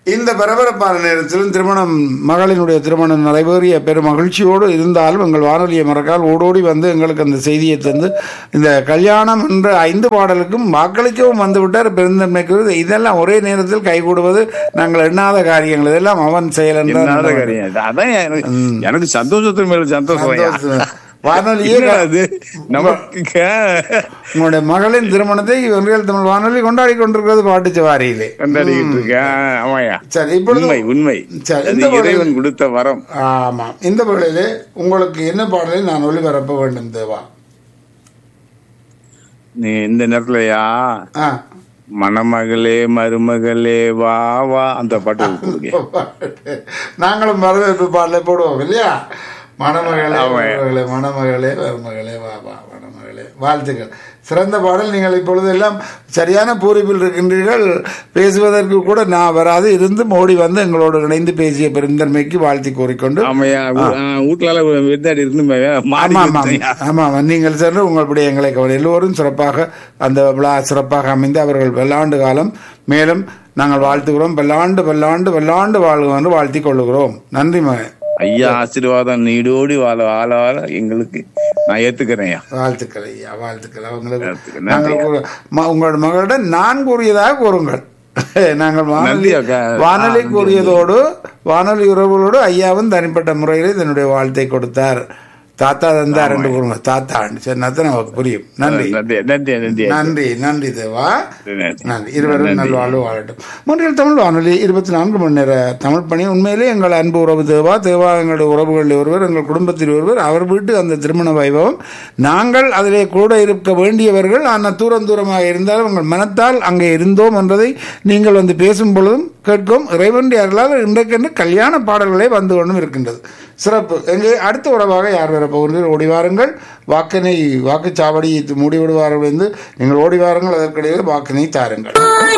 இந்த பரபரப்பான நேரத்திலும் திருமணம் மகளினுடைய திருமணம் நடைபெறிய பெரும் மகிழ்ச்சியோடு இருந்தாலும் எங்கள் வானொலியை மறக்கால் ஓடோடி வந்து எங்களுக்கு அந்த செய்தியை தந்து இந்த கல்யாணம் என்ற ஐந்து பாடலுக்கும் வாக்களிக்கவும் வந்து விட்டார் பெருந்தன்மைக்கு இதெல்லாம் ஒரே நேரத்தில் கைகூடுவது நாங்கள் எண்ணாத காரியங்கள் இதெல்லாம் அவன் செயல் என்றால் என்னாத காரியம் இது. அதான் எனக்கு எனக்கு சந்தோஷத்தின் மேல சந்தோஷம் ஐயா. வானொலியே என்னடா அது? நமக்கு க- உங்களுடைய மகளின் திருமணத்தை ஒன்றியல் தமிழ் வானொலி கொண்டாடி கொண்டிருக்கிறது பாட்டு சவாரியிலே கொண்டாடிக்கிட்டு இருக்கேன் ஆமாயா சரி இப்பொழுது உண்மை உண்மை சரி, அது இந்த பாடல் இறைவன் கொடுத்த வரம் ஆமாம் இந்த வேளையிலே உங்களுக்கு என்ன பாடலை நான் ஒளிபரப்ப வேண்டும் தேவா நீ இந்த நேரத்துலயா ஆ மணமகளே மருமகளே வா வா அந்த பாட்டு கொடுங்க நாங்களும் வரவேற்பு பாடலை போடுவோம் இல்லையா மணமகளே ஆமாம். மருமகளே மணமகளே மருமகளே வா வா மணமகளே வாழ்த்துக்கள் சிறந்த பாடல் நீங்கள் இப்பொழுது எல்லாம் சரியான பூரிப்பில் இருக்கின்றீர்கள் பேசுவதற்கு கூட நான் வராது இருந்து மோடி வந்து எங்களோடு இணைந்து பேசிய பெருந்தன்மைக்கு வாழ்த்தி கூறிக்கொண்டு ஆமையா வீட்டுல விருந்தாடி இருந்து மாறி ஆமா ஆமா வந்துட்டேன்யா. ஆமா நீங்கள் சென்று உங்களுடைய எங்களை கவலை எல்லோரும் சிறப்பாக அந்த விழா சிறப்பாக அமைந்து அவர்கள் பல்லாண்டு காலம் மேலும் நாங்கள் வாழ்த்துகிறோம் பல்லாண்டு பல்லாண்டு பல்லாண்டு வாழ்க என்று வாழ்த்திக் கொள்ளுகிறோம் நன்றி மகன் ஐயா ஆசீர்வாதம் நீடோடி வாழ வாழ வாழ எங்களுக்கு நான் ஏத்துக்கிறேன்யா வாழ்த்துக்கள் ஐயா வாழ்த்துக்கள் அவங்களுக்கு வாழ்த்துக்கள், நாங்கள் கூற- ம- உங்களோட மகளிடம் நான் கூறியதாக கூறுங்கள் நாங்கள் வானொலி நன்றி அக்கா. வானொலி ஆ, கூறியதோடு வானொலி உறவுகளோடு ஐயாவும் தனிப்பட்ட முறையில் இதனுடைய வாழ்த்தை கொடுத்தார் தாத்தா தந்தார் என்று கூறுங்க தாத்தா சரி நத்தனை நமக்கு புரியும் நன்றி நன்றி நன்றி நன்றி நன்றி நன்றி தேவா நன்றி. நன்றி இருவரும் நல்வாழ்வு வாழட்டும் மூன்றில் தமிழ் வானொலி இருபத்தி நான்கு மணி நேர தமிழ் பணி உண்மையிலே எங்கள் அன்பு உறவு தேவா தேவா எங்களுடைய உறவுகளில் ஒருவர் எங்கள் குடும்பத்தில் ஒருவர் அவர் வீட்டு அந்த திருமண வைபவம் நாங்கள் அதிலே கூட இருக்க வேண்டியவர்கள் ஆனால் தூரம் தூரமாக இருந்தாலும் உங்கள் மனத்தால் அங்கே இருந்தோம் என்பதை நீங்கள் வந்து பேசும் பொழுதும் கேட்கும் இறைவனுடைய அருளால் இன்றைக்கென்று கல்யாண பாடல்களே வந்து கொண்டும் இருக்கின்றது சிறப்பு எங்கே அடுத்த உறவாக யார் வர போகிறீர்கள் ஓடி வாருங்கள் வாக்கினை வாக்குச்சாவடி மூடி விடுவார்கள் என்று நீங்கள் ஓடி வாருங்கள் அதற்கிடையில் வாக்கினை தாருங்கள்